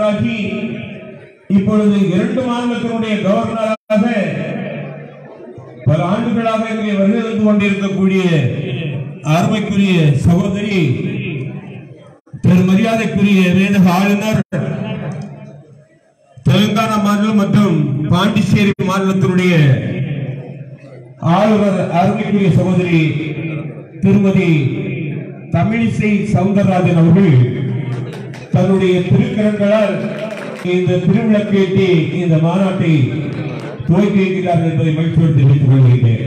கவர்னராகி இப்பொழுது இரண்டு மாநிலத்தினுடைய கவர்னராக பல ஆண்டுகளாக இங்கே வருகை வந்து கொண்டிருக்கக்கூடிய அருமைக்குரிய சகோதரி பெருமரியாதைக்குரிய வேதக ஆளுநர் தெலுங்கானா மாநிலம் மற்றும் பாண்டிச்சேரி மாநிலத்தினுடைய ஆளுநர் அருமைக்குரிய சகோதரி திருமதி தமிழிசை சவுந்தரராஜன் அவர்கள் தன்னுடைய திருக்கரங்களால் இந்த திருவிளக்கேற்றி இந்த மாநாட்டை துவக்கி வைக்கிறார்கள் என்பதை மகிழ்ச்சியோடு தெரிவித்துக் கொள்கிறேன்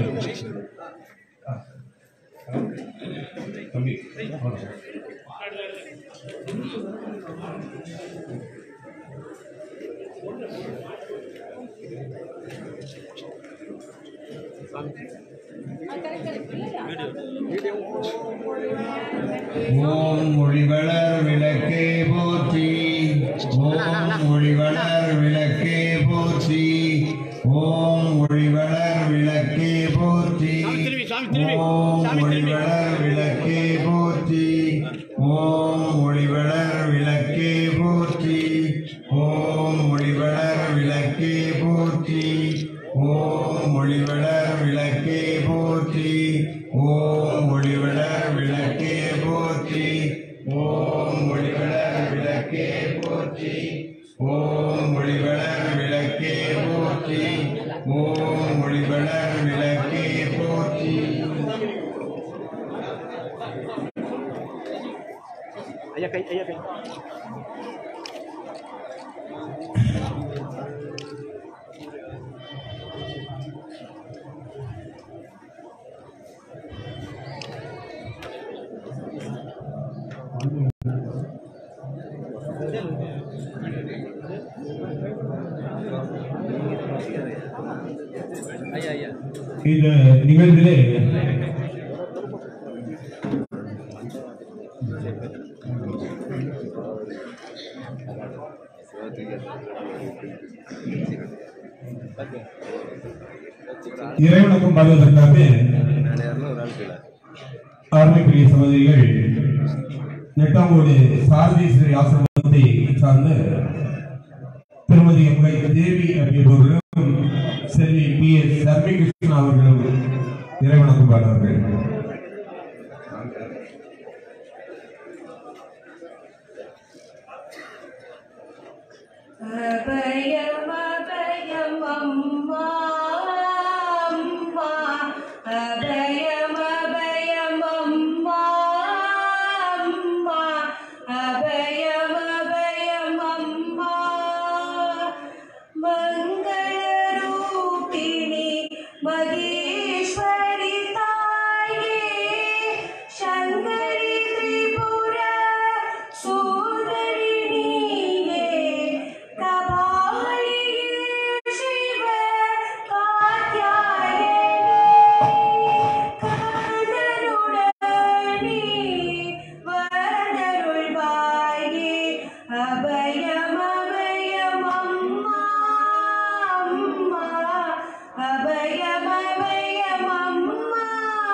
ஓம் மொழிவளர் விளக்கே போற்றி ஓம் மொழிவளர் விளக்கே போற்றி ஓம் மொழிவளர் விளக்கே போற்றி ஓம் மொழிவளர் விளக்கே போற்றி ஓம் மொழிவளர் விளக்கே போற்றி ஓம் மொழிவளர் விளக்கே போற்றி ஓம் மொழிவளர் விளக்கே போற்றி ஓம் மொழிவளர் விளக்கே போற்றி ஓம் மொழிவளர் விளக்கே போற்றி ஓம் மொழிவளர் விளக்கே போற்றி ஓம் மொழிவளர் விளக்கே போற்றி ஐயா கை ஐயா கை ஐயா ஐயா இந்த நிகழ்விலே இறைவனுக்கும் பாடுவதற்காக அருமைக்குரிய சகோதரிகள் நெட்டாமோடு சாரதீஸ்வரி ஆசிரமத்தை சார்ந்த திருமதி எம் கை தேவி அப்படியவர்களும் செல்வி பி எஸ் சர்மி கிருஷ்ணா அவர்களும் இறைவனுக்கும் பாடுவார்கள் அபயம் அபயம் அம்மா அம்மா அபயம் அபயம் அம்மா அம்மா அபயம் அபயம் அம்மா மங்களரூபிணி மகேஸ்வரி தாயே சங்கரி திரிபுர சூதரி நீயே கபாலி சிவ காத்யாயனி கந்தருடனி வரதருள்வாயே அபயம் அபயம் அம்மா அம்மா அபயம் அபயம் அம்மா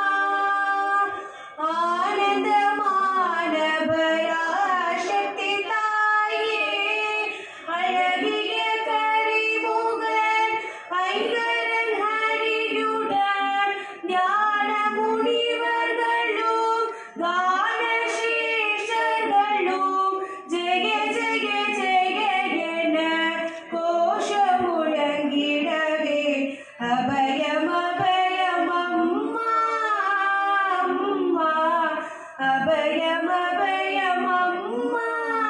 ஆனந்தமான பராசக்தி தாயே அழகிய கரிமுகன் ஐங்கரன் ஹரியுடன் ஞான முனிவர்களும் கான சேஷர்களும் ஜெய ஜெய ஜெய என கோஷம் முழங்கிடவே அபயம் அபயம் அம்மா அம்மா அபயம் அபயம் அம்மா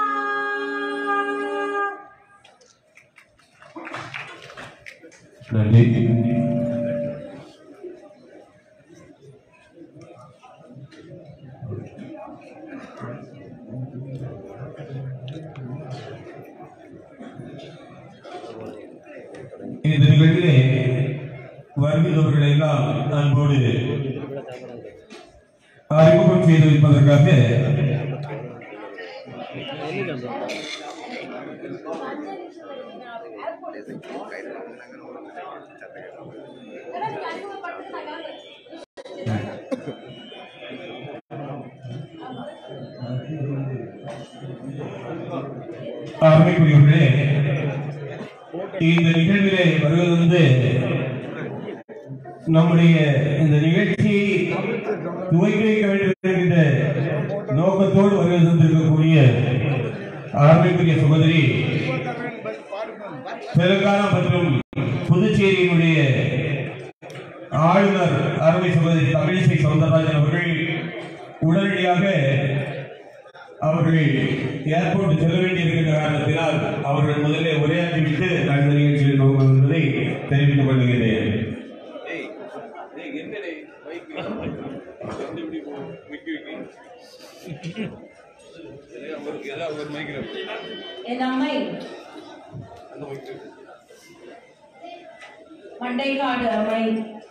நன்றி இந்த நிகழ்விலே வருகிறவர்களை எல்லாம் அன்போடு அறிமுகம் செய்து வைப்பதற்காக அருமைக்குரியவர்களே இந்த நிகழ்விலே வருவது வந்து நம்முடைய இந்த நிகழ்ச்சியை துவக்கி வைக்க வேண்டும் என்கின்ற நோக்கத்தோடு வருகை தந்திருக்கக்கூடிய அருமைக்குரிய சகோதரி தெலுங்கானா மற்றும் புதுச்சேரியினுடைய ஆளுநர் அருமை சகோதரி தமிழிசை சவுந்தரராஜன் அவர்கள் உடனடியாக அவர்கள் ஏர்போர்ட் செல்ல வேண்டியிருக்கின்ற காரணத்தினால் அவர்கள் முதலே உரையாற்றிவிட்டு நான் இந்த நிகழ்ச்சியில் நோக்கம் என்பதை தெரிவித்துக் கொள்கிறேன் என் அம்மை மண்டைக்காடு அம்மை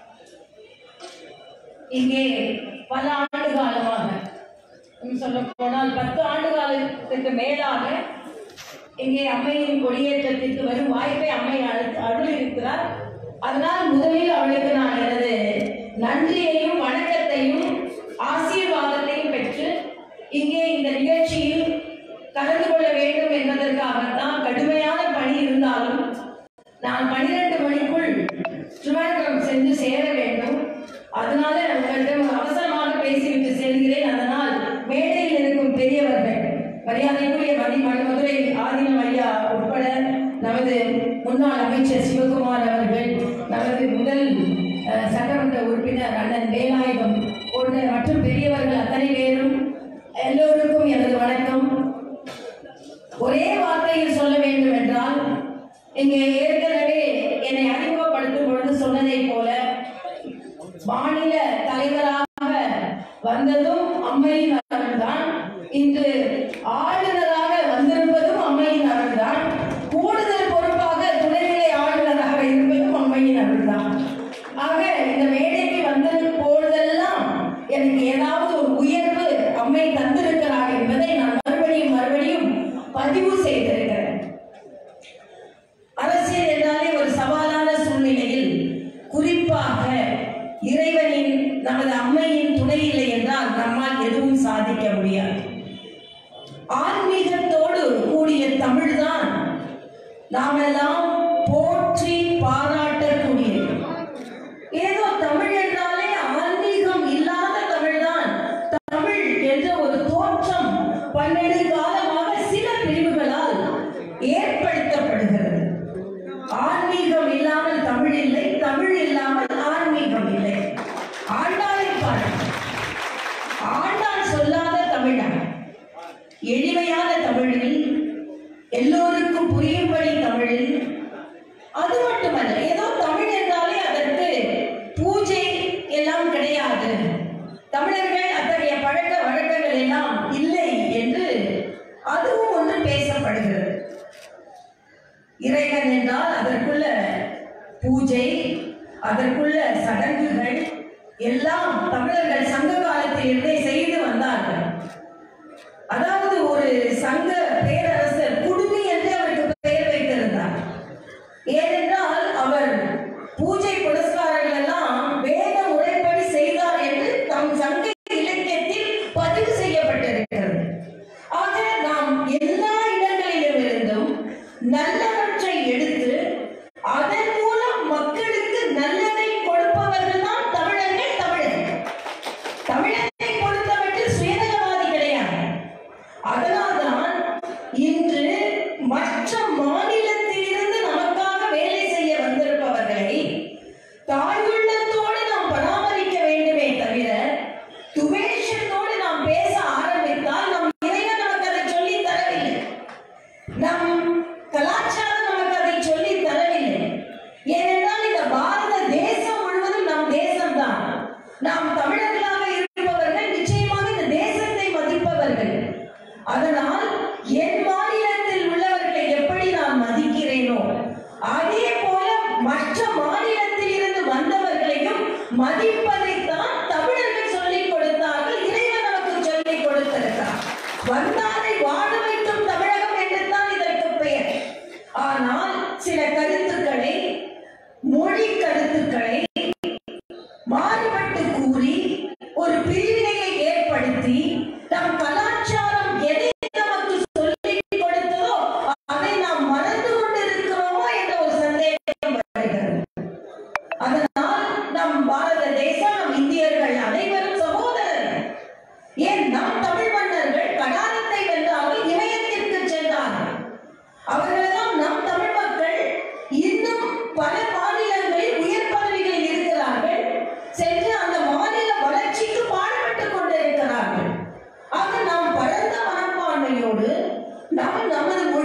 இங்கே பல ஆண்டு காலமாக இன்னும் சொல்ல போனால் பத்து ஆண்டு காலத்துக்கு மேலாக இங்கே அம்மையின் கொடியேற்றத்திற்கு வரும் வாய்ப்பை அம்மை அழு- அருளியிருக்கிறார் அதனால் முதலில் அவளுக்கு நான் எனது நன்றியையும் வணக்கத்தையும் ஆசீர்வாதத்தையும் பெற்று இங்கே இந்த நிகழ்ச்சியில் கலந்து கொள்ள வேண்டும் என்பதற்காகத்தான் கடுமையான பணி இருந்தாலும் நான் பனிரெண்டு மணிக்குள் திருவாரூரம் சென்று சேர வேண்டும் அதனால உங்களிடம் அவசரமாக பேசிவிட்டு செல்கிறேன் அதனால் மேடையில் இருக்கும் பெரியவர்கள் மரியாதைக்குரிய மதி மதுரை ஆதீனம் ஐயா உட்பட நமது முன்னாள் அமைச்சர் சிவகுமார் அவர்கள் நமது முதல் அஹ், சட்டமன்ற உறுப்பினர் அண்ணன் வேலாயுதம் போன்ற மற்றும் பெரியவர்கள் அத்தனை பேரும் எல்லோருக்கும் எனது வணக்கம் ஒரே வார்த்தையில் சொல்ல வேண்டும் என்றால் இங்கே ஏற்கனவே என்னை அறிமுகப்படுத்தும் பொழுது சொன்னதைப் போல மாநில தலைவராக வந்ததும் அம்மையின் அருள்தான் இன்று ஆளுநராக வந்திருப்பதும் அம்மையின் அருள்தான் கூடுதல் பொறுப்பாக துணைநிலை ஆளுநராக இருப்பதும் அம்மையின் அருள்தான் ஆக இந்த மேடைக்கு வந்திருக்கும் பொழுதெல்லாம் எனக்கு ஏதாவது ஒரு உயர்வு அம்மை தந்திருக்கிறார் என்பதை நான் மறுபடியும் மறுபடியும் பதிவு செய்திருக்கிறேன் அரசியல் என்றாலே ஒரு சவாலான சூழ்நிலையில் குறிப்பாக இறைவனின் நமது அம்மையின் துணை இல்லை என்றால் நம்மால் எதுவும் சாதிக்க முடியாது ஆன்மீகத்தோடு கூடிய தமிழ்தான் நாமெல்லாம் போற்றி பாராட்டக்கூடியது ஏதோ தமிழ் என்றாலே ஆன்மீகம் இல்லாத தமிழ்தான் தமிழ் என்ற ஒரு தோற்றம் பன்னெண்டு காலமாக சில பிரிவுகளால் ஏற்படுத்தப்படுகிறது ஆன்மீகம் இல்லாமல் தமிழ் இல்லை தமிழ் இல்லாமல் ஆன்மீகம் இல்லை ஆண்டாளை பாருங்கள் ஆண்டாள் சொல்லாத தமிழன் எளிமையான தமிழில் எல்லோருக்கும் புரியும்படி தமிழில் அது மட்டுமல்ல ஏதோ தமிழ் என்றாலே அதற்கு பூஜை எல்லாம் கிடையாது தமிழர்கள் அத்தகைய பழக்க வழக்கங்கள் எல்லாம் இல்லை என்று அதுவும் ஒன்று பேசப்படுகிறது இறைவன் என்றால் அதற்குள்ள பூஜை அதற்குள்ள சடங்குகள் எல்லாம் தமிழர்கள் சங்க காலத்திலிருந்தே செய்து வந்தார்கள் அதாவது ஒரு சங்க பேரரசர் குடுமி என்று அவருக்கு பெயர் வைத்திருந்தார் ஏனென்றால் அவர் பூஜை புரஸ்காரங்கள் எல்லாம் வேத முறைப்படி செய்தார் என்று தம் சங்க இலக்கியத்தில் பதிவு செய்யப்பட்டிருக்கிறது ஆக நாம் எல்லா இடங்களிலும் இருந்தும் நல்லவற்றை எடுத்து அதன் மூலம் மக்களுக்கு நல்லதை கொடுப்பவர்கள் தான் தமிழர்கள் தமிழர்கள் தமிழத்தை பொறுத்தமட்டில் சுயநலவாதி கிடையாது அதனால்தான் இந்த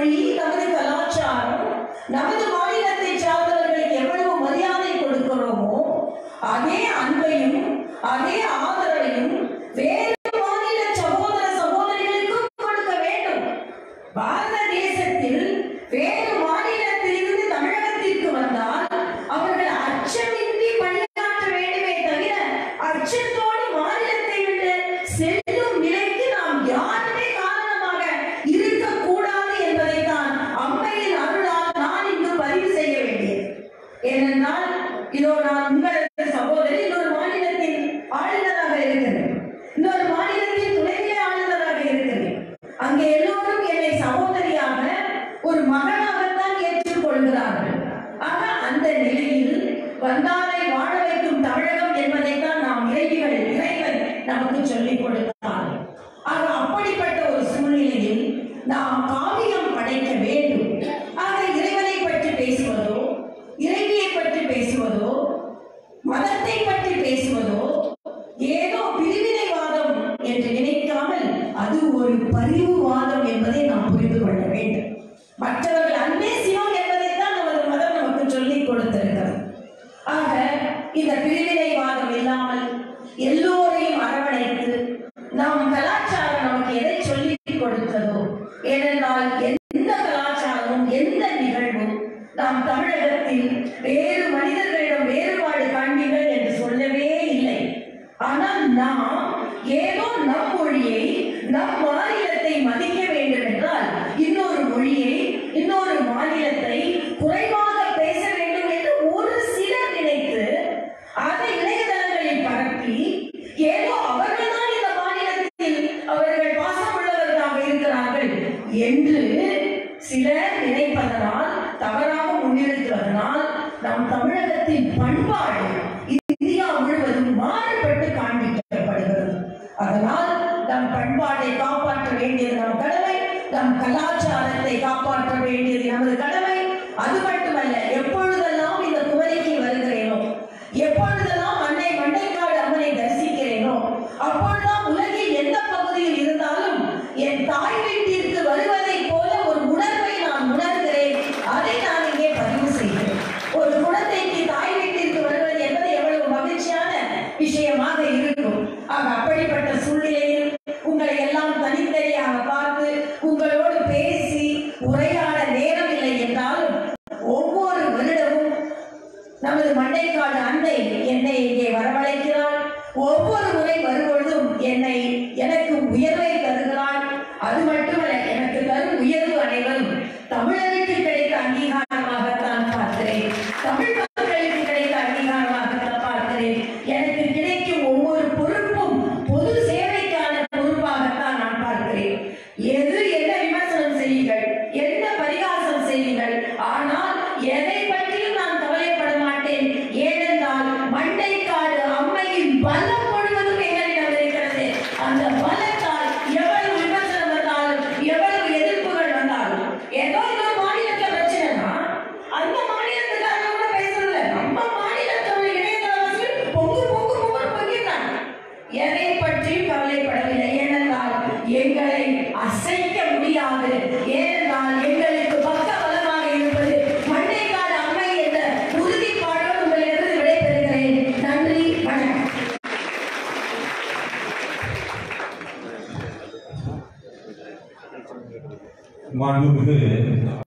மொழி நமது கலாச்சாரம் நமது மாநிலத்தை சார்ந்தவர்களுக்கு எவ்வளவு மரியாதை கொடுக்கிறோமோ அதே அன்பையும் அதே ஆதரவையும் வேறு மாநில சகோதர சகோதரிகளுக்கும் கொடுக்க வேண்டும் பாரத தேசத்தில் வேறு மாநிலத்திலிருந்து தமிழகத்திற்கு வந்தால் அவர்கள் அச்சமின்றி பணியாற்ற வேண்டுமே தவிர அச்சத்தோடு மாநிலத்தை விட்டு செல்லும் நிலைக்கு நாம் யாருமே காரணமாக இருக்கக்கூடாது என்பதைத்தான் அம்மையின் அருளால் நான் இங்கு பதிவு செய்ய வேண்டியது ஏனென்றால் இதோ நான் உங்களது சகோதரி இன்னொரு மாநிலத்தின் ஆளுநராக இருக்கிறேன் இன்னொரு மாநிலத்தின் துணைநிலை ஆளுநராக இருக்கிறேன் அங்கே எல்லோரும் என்னை சகோதரியாக ஒரு மகனாகத்தான் ஏற்றுக்கொள்கிறார்கள் ஆக அந்த நிலையில் வந்தாரை வாழ வைக்கும் தமிழகம் என்பதைத்தான் நாம் இறைவிகள் இறைவன் நமக்கு சொல்லிக் கொடுத்தார் ஆக அப்படிப்பட்ட ஒரு சூழ்நிலையில் நாம் காவியம் படைக்க வேண்டும் ஆக இறைவனை பற்றி பேசுவதோ இறைவியை பற்றி பேசுவதோ மதத்தை பற்றி பேசுவதோ ஏதோ பிரிவினைவாதம் என்று நினைக்காமல் அது ஒரு பரிவுவாதம் என்பதை நாம் புரிந்து கொள்ள வேண்டும் மற்றவர்கள் அன்பே சிவம் என்பதைத்தான் நமது மதம் நமக்கு சொல்லிக் கொடுத்திருக்கிறது ஆக இந்த பிரிவினைவாதம் இல்லாமல் எல்லோரையும் அரவணைத்து நம் கலாச்சாரம் நமக்கு எதை சொல்லிக் கொடுத்ததோ ஏனென்றால் எந்த கலாச்சாரமும் எந்த நிகழ்வும் நாம் தமிழகத்தில் வேறு மனிதர்களிடம் வேறுபாடு காண்பீர்கள் என்று சொல்லவே இல்லை ஆனால் நாம் ஏதோ நம் மொழியை நம் மாநிலத்தை மதிக்க வேண்டும் என்றால் இன்னொரு மொழியை இன்னொரு மாநிலத்தை குறைவாக பேச வேண்டும் என்று ஒரு சிலர் நினைத்து அதை இணையதளங்களில் பரப்பி ஏதோ அவர்கள்தான் இந்த மாநிலத்தில் அவர்கள் பாசமுள்ளவர்களாக இருக்கிறார்கள் என்று சிலர் நினைப்பதனால் தவறாக முன்னிறுத்துவதனால் நம் தமிழகத்தின் பண்பாடு இந்தியா முழுவதும் மாறுபட்டு காண்பிக்கப்படுகிறது அதனால் நம் பண்பாட்டை காப்பாற்ற வேண்டியது நம் கடமை நம் கலாச்சாரத்தை காப்பாற்ற வேண்டியது நமது கடமை அது மட்டுமல்ல எப்பொழுதெல்லாம் இந்த குமரிக்கு வருகிறேனோ எப்பொழுதெல்லாம் அன்னை மண்டைக்காடு அம்மனை தரிசிக்கிறேனோ அப்பொழுதுதான் உலகில் எந்த பகுதியில் இருந்தாலும் என் தாய் வீட்டிற்கு வருவதைப் போல ஒரு உணர்வை நான் உணர்கிறேன் அதை நான் இங்கே பதிவு செய்கிறேன் ஒரு குழந்தைக்கு தாய் வீட்டிற்கு வருவது என்பது எவ்வளவு மகிழ்ச்சியான விஷயமாக இருக்கும் ஆக அப்படிப்பட்ட சூழ்நிலையில் உங்களை எல்லாம் தனித்தனியாக பார்த்து உங்களோடு பேசி உரையாட நேரம் இல்லை என்றாலும் ஒவ்வொரு வருடமும் நமது மண்டைக்காடு அன்னை என்னை இங்கே வரவழைக்கிறாள் ஒவ்வொரு முறை வரும்பொழுதும் என்னை எனக்கு உயர்வை தருகிறாள் அது மட்டுமல்ல எனக்கு தரும் உயர்வு அனைவரும் தமிழருக்கு கிடைத்த அங்கீகாரமாகத்தான் பார்க்கிறேன் தமிழ் மக்களுக்கு கிடைத்த அங்கீகாரமாகத்தான் பார்க்கிறேன் எனக்கு கிடைக்கும் ஒவ்வொரு பொறுப்பும் பொது சேவைக்கான பொறுப்பாகத்தான் நான் பார்க்கிறேன் எது என்ன விமர்சனம் செய்யுங்கள் என்ன பரிகாசம் செய்யுங்கள் ஆனால் எதை பற்றியும் நான் கவலைப்பட மாட்டேன் ஏனென்றால் மண்டைக்காடு அம்மையின் பலம் முழுவதும் எங்களிடம் இருக்கிறது அந்த பலத்தால் எவ்வளவு விமர்சனம் வந்தாலும் எவ்வளவு எதிர்ப்புகள் வந்தாலும் ஏதோ இன்னொரு மாநிலத்துல பிரச்சனைனா அந்த மாநிலத்துக்காரங்க கூட பேசுறதில்ல நம்ம மாநிலத்தோட இணையதளவாசிகள் பொங்கு பொங்கு பொங்கு பொங்கிட்டாங்க எதை பற்றியும் கவலைப்படவில்லை ஏனென்றால் எங்களை அசைக்க முடியாது ஏனென்றால் எங்களுக்கு பக்க பலமாக இருப்பது மண்டைக்காடு அம்மை என்ற உறுதிப்பாடோடு உங்களிடமிருந்து விடைபெறுகிறேன் நன்றி வணக்கம் மாண்புமிகு